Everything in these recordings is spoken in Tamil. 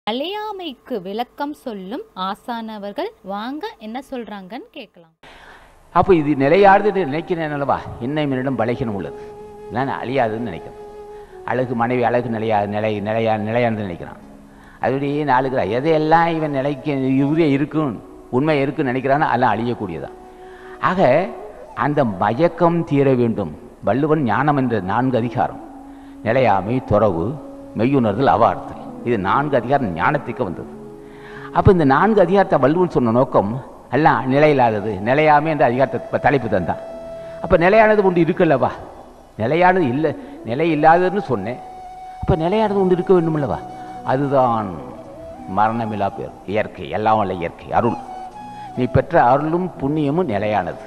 அழியாமைக்கு விளக்கம் சொல்லும் ஆசானவர்கள் வாங்க என்ன சொல்றாங்கன்னு கேட்கலாம் அப்போ இது நிலையாடுது நினைக்கிறேன் அல்லவா இன்னும் என்னிடம் பலகீனம் உள்ளது நான் அழியாதுன்னு நினைக்கிறேன் அழகு மனைவி அழகு நிலையா நிலை நிலையா நிலையானது நினைக்கிறான் அதுபடியே நாளுக்கு எதையெல்லாம் இவன் நிலைக்க இவரே இருக்கும் உண்மை இருக்குன்னு நினைக்கிறானோ அதெல்லாம் அழியக்கூடியதான் ஆக அந்த மயக்கம் தீர வேண்டும் வள்ளுவன் ஞானம் என்ற நான்கு அதிகாரம் நிலையாமை துறவு மெய்யுணர்தல் அவார்த்தல் இது நான்கு அதிகாரம் ஞானத்துக்கு வந்தது அப்போ இந்த நான்கு அதிகாரத்தை வள்ளுவன் சொன்ன நோக்கம் எல்லாம் நிலையில்லாதது நிலையாமை என்ற அதிகாரத்தை இப்ப தலைப்பு தந்தான் அப்போ நிலையானது ஒன்று இருக்குல்லவா நிலையானது இல்லை நிலை இல்லாததுன்னு சொன்னேன் அப்போ நிலையானது ஒன்று இருக்க வேண்டுமல்லவா அதுதான் மரணமில்லா பேர் இயற்கை எல்லாம் வல்ல இயற்கை அருள் நீ பெற்ற அருளும் புண்ணியமும் நிலையானது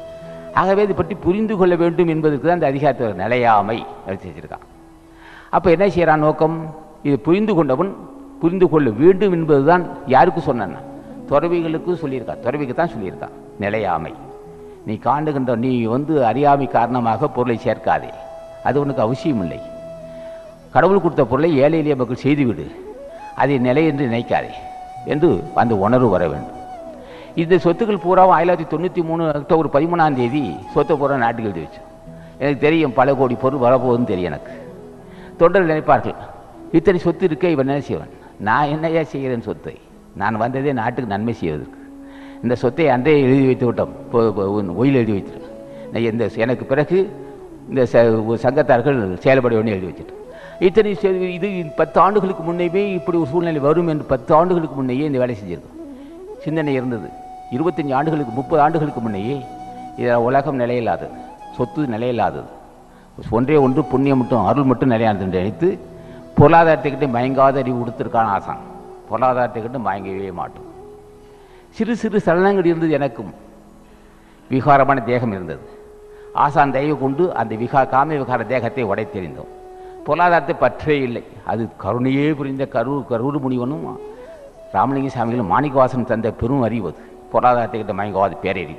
ஆகவே இதை பற்றி புரிந்து கொள்ள வேண்டும் என்பதற்கு தான் இந்த அதிகாரத்தை நிலையாமை எடுத்து வச்சிருக்கான் அப்போ என்ன செய்கிறான் நோக்கம் இது புரிந்து கொண்டவன் புரிந்து கொள்ள வேண்டும் என்பதுதான் யாருக்கு சொன்னான் துறவிகளுக்கு சொல்லியிருக்கான் துறவிக்கு தான் சொல்லியிருக்கான் நிலையாமை நீ காண்டுகின்ற நீ வந்து அறியாமை காரணமாக பொருளை சேர்க்காதே அது உனக்கு அவசியம் இல்லை கடவுள் கொடுத்த பொருளை ஏழை எளிய மக்கள் செய்துவிடு அதை நிலை என்று நினைக்காதே என்று அந்த உணர்வு வர வேண்டும் இந்த சொத்துக்கள் பூராவும் ஆயிரத்தி தொள்ளாயிரத்தி தொண்ணூற்றி மூணு அக்டோபர் பதிமூணாம் தேதி சொத்தை பூரா நாட்டுக்கு எழுதி வச்சு எனக்கு தெரியும் பல கோடி பொருள் வரப்போகுதுன்னு தெரியும் எனக்கு தொண்டர்கள் நினைப்பார்கள் இத்தனை சொத்து இருக்க இவன் என்ன செய்வன் நான் என்னையா செய்கிறேன் சொத்தை நான் வந்ததே நாட்டுக்கு நன்மை செய்வதற்கு இந்த சொத்தை அன்றே எழுதி வைத்து விட்டோம் ஒயில் எழுதி வைத்துட்டோம் நான் இந்த எனக்கு பிறகு இந்த ச சங்கத்தார்கள் செயல்பட வேண்டிய எழுதி வச்சுட்டோம் இத்தனை செ- இது பத்து ஆண்டுகளுக்கு முன்னேவே இப்படி ஒரு சூழ்நிலை வரும் என்று பத்து ஆண்டுகளுக்கு முன்னையே இந்த வேலை செஞ்சிருக்கோம் சிந்தனை இருந்தது இருபத்தஞ்சி ஆண்டுகளுக்கு முப்பது ஆண்டுகளுக்கு முன்னையே இதில் உலகம் நிலையில்லாதது சொத்து நிலையில்லாதது ஒன்றே ஒன்று புண்ணியம் மட்டும் அருள் மட்டும் நிலையானது என்று நினைத்து பொருளாதாரத்துக்கிட்ட மயங்காத அறிவு கொடுத்துருக்கான ஆசான் பொருளாதாரத்துக்கிட்ட மயங்கவே மாட்டோம் சிறு சிறு சலனங்கள் இருந்தது எனக்கும் விகாரமான தேகம் இருந்தது ஆசான் தயவு கொண்டு அந்த விகா காம விகார தேகத்தை உடைத்தெறிந்தோம் பொருளாதாரத்தை பற்றே இல்லை அது கருணையே புரிந்த கரூர் கரூர் முனிவனும் ராமலிங்க சாமிகளும் மாணிக்கவாசன் தந்த பெரும் அறிவது பொருளாதாரத்தை கிட்ட மயங்காது பேரறிவு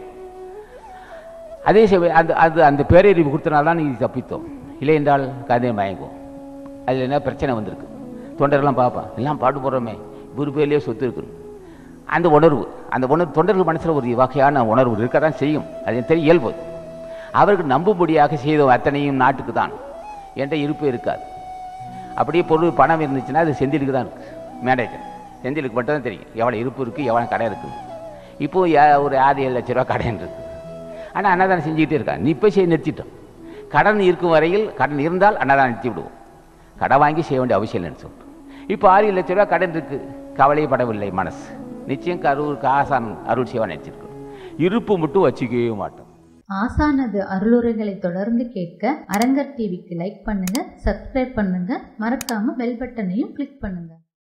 அதே செவ- அந்த அது அந்த பேரறிவு கொடுத்தனால தான் இது தப்பித்தோம் இல்லை என்றால் கதை மயங்கும் அதில் என்ன பிரச்சனை வந்திருக்கு தொண்டர்கள்லாம் பார்ப்பான் எல்லாம் பாட்டு போடுறோமே இவர் பேர்லேயே சொத்து இருக்குன்னு அந்த உணர்வு அந்த உணர்வு தொண்டர்கள் மனசில் ஒரு வகையான உணர்வு இருக்க தான் செய்யும் அது எனக்கு தெரியும் இயல்பு அவருக்கு நம்பும்படியாக செய்த அத்தனையும் நாட்டுக்கு தான் என்கிட்ட இருப்பு இருக்காது அப்படியே பொருள் பணம் இருந்துச்சுன்னா அது செந்திலுக்கு தான் இருக்கு மேனேஜர் செந்திலுக்கு மட்டும் தான் தெரியும் எவ்வளோ இருப்பு இருக்குது எவ்வளோ கடை இருக்குது இப்போது ஏ- ஒரு ஆறு ஏழு லட்ச ரூபா கடன் இருக்குது ஆனால் அன்னதானம் செஞ்சுக்கிட்டே இருக்கான் நீ இப்போ செய்ய நிறுத்திட்டோம் கடன் இருக்கும் வரையில் கடன் இருந்தால் அன்னதானம் நிறுத்தி விடுவோம் கடன் வாங்கி செய்ய வேண்டிய அவசியம் இல்லைன்னு சொல்லிட்டு இப்போ ஆறு ஏழு லட்ச ரூபா கடன் இருக்குது கவலைப்படவில்லை மனசு நிச்சயம் கரூர் காசான் அருள் செய்வான் நினச்சிருக்கோம் இருப்பு மட்டும் வச்சுக்கவே மாட்டோம் ஆசானது அருளுரைகளை தொடர்ந்து கேட்க அரங்கர் டிவிக்கு லைக் பண்ணுங்க சப்ஸ்கிரைப் பண்ணுங்க மறக்காம பெல் பட்டனையும் கிளிக் பண்ணுங்க